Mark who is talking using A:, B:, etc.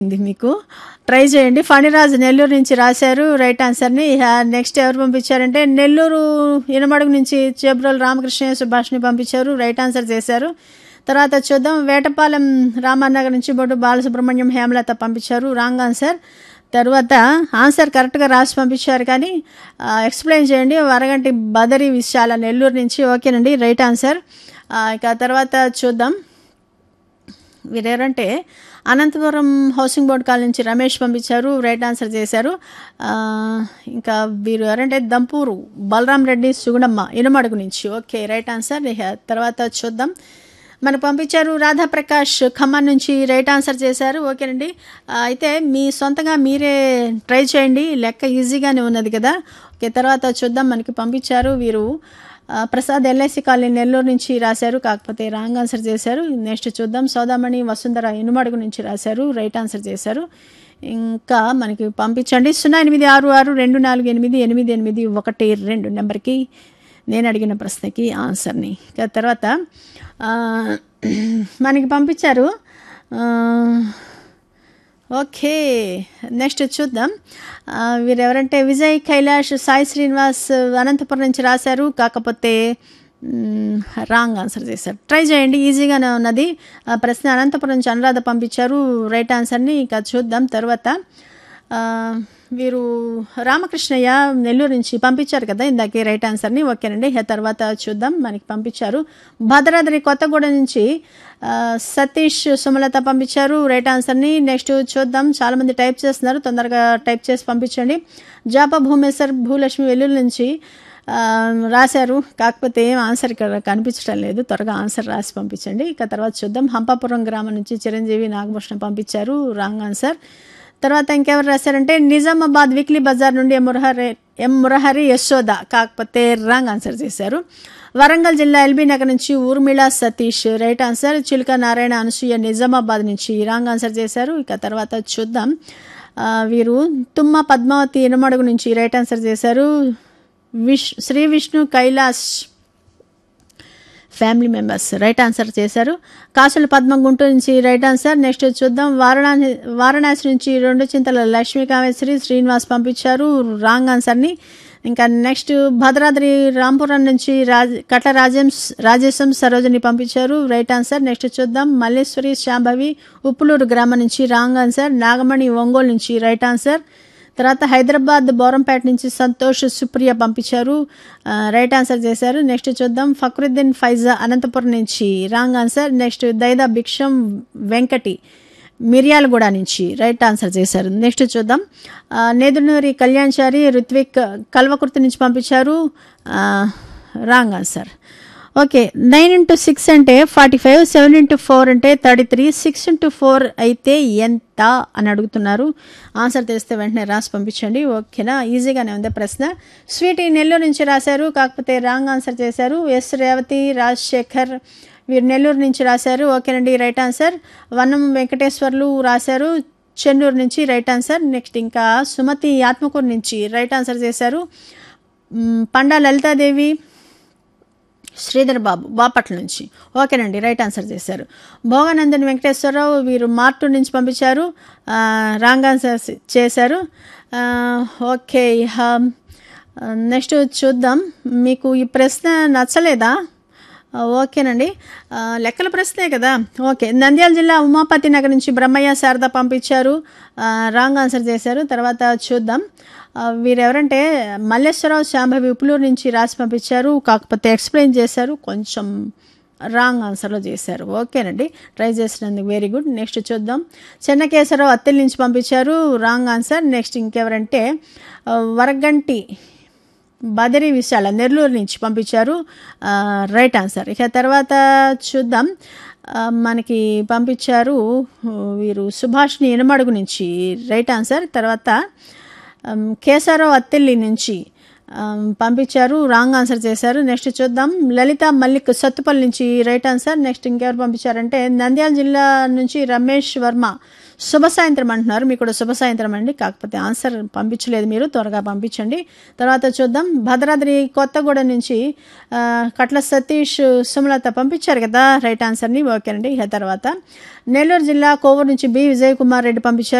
A: ఇది మీకు ట్రై చేయండి ఫణిరాజు నెల్లూరు నుంచి రాశారు రైట్ ఆన్సర్ని నెక్స్ట్ ఎవరు పంపించారంటే నెల్లూరు ఇనమడుగు నుంచి చేబ్రోలు రామకృష్ణ సుభాష్ని పంపించారు రైట్ ఆన్సర్ చేశారు తర్వాత చూద్దాం వేటపాలెం రామానగర్ నుంచి బొడ్డు బాలసుబ్రహ్మణ్యం హేమలత పంపించారు రాంగ్ ఆన్సర్ తర్వాత ఆన్సర్ కరెక్ట్గా రాసి పంపించారు కానీ ఆ, ఎక్స్ప్లెయిన్ చేయండి వరగంటి బదరి విశాల నెల్లూరు నుంచి ఓకేనండి రైట్ ఆన్సర్ ఆ, ఇక తర్వాత చూద్దాం వీరెవరంటే అనంతపురం హౌసింగ్ బోర్డ్ కాలనీ నుంచి రమేష్ పంపించారు రైట్ ఆన్సర్ చేశారు ఆ, ఇంకా వీరు ఎవరంటే దంపూరు బలరాం రెడ్డి సుగుణమ్మ ఇనుమడుగు నుంచి ఓకే రైట్ ఆన్సర్ ఇక తర్వాత చూద్దాం మనకు పంపించారు రాధాప్రకాష్ ఖమ్మం నుంచి రైట్ ఆన్సర్ చేశారు ఓకేనండి ఆ, అయితే మీ సొంతంగా మీరే ట్రై చేయండి లెక్క ఈజీగానే ఉన్నది కదా ఓకే తర్వాత చూద్దాం మనకి పంపించారు వీరు ఆ, ప్రసాద్ ఎల్ఐసి కాలనీ నెల్లూరు నుంచి రాశారు కాకపోతే రాంగ్ ఆన్సర్ చేశారు నెక్స్ట్ చూద్దాం సౌదామణి వసుంధర ఇనుమడుగు నుంచి రాశారు రైట్ ఆన్సర్ చేశారు ఇంకా మనకి పంపించండి సున్నా ఎనిమిది ఆరు ఆరు రెండు నాలుగు ఎనిమిది ఎనిమిది ఎనిమిది ఒకటి రెండు నెంబర్కి నేను అడిగిన ప్రశ్నకి ఆన్సర్ని ఇక తర్వాత ఆ, మనకి పంపించారు ఆ, ఓకే నెక్స్ట్ చూద్దాం ఆ, వీరెవరంటే విజయ్ కైలాష్ సాయి శ్రీనివాస్ అనంతపురం నుంచి రాశారు కాకపోతే రాంగ్ ఆన్సర్ చేశారు ట్రై చేయండి ఈజీగానే ఉన్నది ఆ ప్రశ్న అనంతపురం నుంచి అనురాధ పంపించారు రైట్ ఆన్సర్ని ఇక చూద్దాం తర్వాత ఆ, వీరు రామకృష్ణయ్య నెల్లూరు నుంచి పంపించారు కదా ఇందాక రైట్ ఆన్సర్ని ఓకేనండి ఇక తర్వాత చూద్దాం మనకి పంపించారు భద్రాద్రి కొత్తగూడెం నుంచి ఆ, సతీష్ సుమలత పంపించారు రైట్ ఆన్సర్ని నెక్స్ట్ చూద్దాం చాలామంది టైప్ చేస్తున్నారు తొందరగా టైప్ చేసి పంపించండి జాప భూమేశ్వర్ భూలక్ష్మి వెల్లుల్లి నుంచి ఆ, రాశారు కాకపోతే ఏం ఆన్సర్ ఇక్కడ కనిపించడం లేదు త్వరగా ఆన్సర్ రాసి పంపించండి ఇక తర్వాత చూద్దాం హంపాపురం గ్రామం నుంచి చిరంజీవి నాగభూషణ పంపించారు రాంగ్ ఆన్సర్ తర్వాత ఇంకెవరు రాశారంటే నిజామాబాద్ వీక్లీ బజార్ నుండి ఎం మురహరి ఎం మురహరి యశోద కాకపోతే రాంగ్ ఆన్సర్ చేశారు వరంగల్ జిల్లా ఎల్బీ నగర్ నుంచి ఊర్మిళ సతీష్ రైట్ ఆన్సర్ చిలుక నారాయణ అనసూయ నిజామాబాద్ నుంచి రాంగ్ ఆన్సర్ చేశారు ఇక తర్వాత చూద్దాం ఆ, వీరు తుమ్మ పద్మావతి ఇనుమడుగు నుంచి రైట్ ఆన్సర్ చేశారు విష్ Sri Vishnu Kailash family members right answer చేశారు కాసుల పద్మ గుంటూరు నుంచి రైట్ ఆన్సర్ నెక్స్ట్ చూద్దాం వారణాసి వారణాసి నుంచి రెండు చింతల లక్ష్మీ కామేశ్వరి శ్రీనివాస్ పంపించారు రాంగ్ ఆన్సర్ని ఇంకా నెక్స్ట్ భద్రాద్రి రాంపురం నుంచి రాజ్ కట్ల రాజం రాజేశం సరోజని పంపించారు రైట్ ఆన్సర్ నెక్స్ట్ చూద్దాం మల్లేశ్వరి శాంభవి ఉప్పులూరు గ్రామం నుంచి రాంగ్ ఆన్సర్ నాగమణి ఒంగోలు నుంచి రైట్ ఆన్సర్ తర్వాత హైదరాబాద్ బోరంపేట నుంచి సంతోష్ సుప్రియ పంపించారు ఆ, రైట్ ఆన్సర్ చేశారు నెక్స్ట్ చూద్దాం ఫక్రుద్దీన్ ఫైజా అనంతపురం నుంచి wrong answer next Daida Bhiksham Venkati Miryalaguda నుంచి రైట్ ఆన్సర్ చేశారు నెక్స్ట్ చూద్దాం ఆ, నేదునూరి కళ్యాణ్చారి రుత్విక్ కల్వకుర్తి నుంచి పంపించారు ఆ, wrong answer okay nine into six అంటే forty five seven into four అంటే thirty three six into four అయితే ఎంత అని అడుగుతున్నారు ఆన్సర్ తెలిస్తే వెంటనే రాసి పంపించండి ఓకేనా ఈజీగానే ఉంది ప్రశ్న స్వీటీ నెల్లూరు నుంచి రాశారు కాకపోతే రాంగ్ ఆన్సర్ చేశారు ఎస్ రేవతి రాజశేఖర్ వీరు నెల్లూరు నుంచి రాశారు ఓకేనండి రైట్ ఆన్సర్ వనం వెంకటేశ్వర్లు రాశారు చెన్నూరు నుంచి రైట్ ఆన్సర్ నెక్స్ట్ ఇంకా సుమతి ఆత్మకూరు నుంచి రైట్ ఆన్సర్ చేశారు మ్, పండా లలితాదేవి శ్రీధర్ బాబు బాపట్ల నుంచి ఓకేనండి రైట్ ఆన్సర్ చేశారు భోగానందన్ వెంకటేశ్వరరావు వీరు మార్టూర్ నుంచి పంపించారు ఆ, రాంగ్ ఆన్సర్ చేశారు ఆ, ఓకే ఇహ, ఆ, నెక్స్ట్ చూద్దాం మీకు ఈ ప్రశ్న నచ్చలేదా ఆ, ఓకేనండి ఆ, లెక్కల ప్రశ్నే కదా ఓకే నంద్యాల జిల్లా ఉమాపతి నగర్ నుంచి బ్రహ్మయ్య శారద పంపించారు ఆ, రాంగ్ ఆన్సర్ చేశారు తర్వాత చూద్దాం ఆ, వీరెవరంటే మల్లేశ్వరరావు శాంభవి ఉప్పులూరు నుంచి రాసి పంపించారు కాకపోతే ఎక్స్ప్లెయిన్ చేశారు కొంచెం రాంగ్ ఆన్సర్లో చేశారు ఓకేనండి ట్రై చేసినందుకు వెరీ గుడ్ నెక్స్ట్ చూద్దాం చెన్నకేశ్వరరావు అత్తెల నుంచి పంపించారు రాంగ్ ఆన్సర్ నెక్స్ట్ ఇంకెవరంటే ఆ, వరగంటి బదరి విశాల నెల్లూరు నుంచి పంపించారు ఆ, రైట్ ఆన్సర్ ఇక తర్వాత చూద్దాం ఆ, మనకి పంపించారు ఆ, వీరు సుభాష్ని ఎనమడుగు నుంచి రైట్ ఆన్సర్ తర్వాత ఆమ్, కేశవరావు అత్తెల్లి నుంచి ఆమ్, పంపించారు రాంగ్ ఆన్సర్ చేశారు నెక్స్ట్ చూద్దాం లలిత మల్లిక్ సత్తుపల్లి నుంచి రైట్ ఆన్సర్ నెక్స్ట్ ఇంకెవరు పంపించారంటే నంద్యాల జిల్లా నుంచి రమేష్ వర్మ శుభ సాయంత్రం అంటున్నారు మీకు కూడా శుభ సాయంత్రం అండి కాకపోతే ఆన్సర్ పంపించలేదు మీరు త్వరగా పంపించండి తర్వాత చూద్దాం భద్రాద్రి కొత్తగూడెం నుంచి ఆ, కట్ల సతీష్ సుమలత పంపించారు కదా రైట్ ఆన్సర్ని ఓకేనండి ఇక తర్వాత నెల్లూరు జిల్లా కోవూరు నుంచి బి విజయ్ కుమార్ రెడ్డి పంపించారు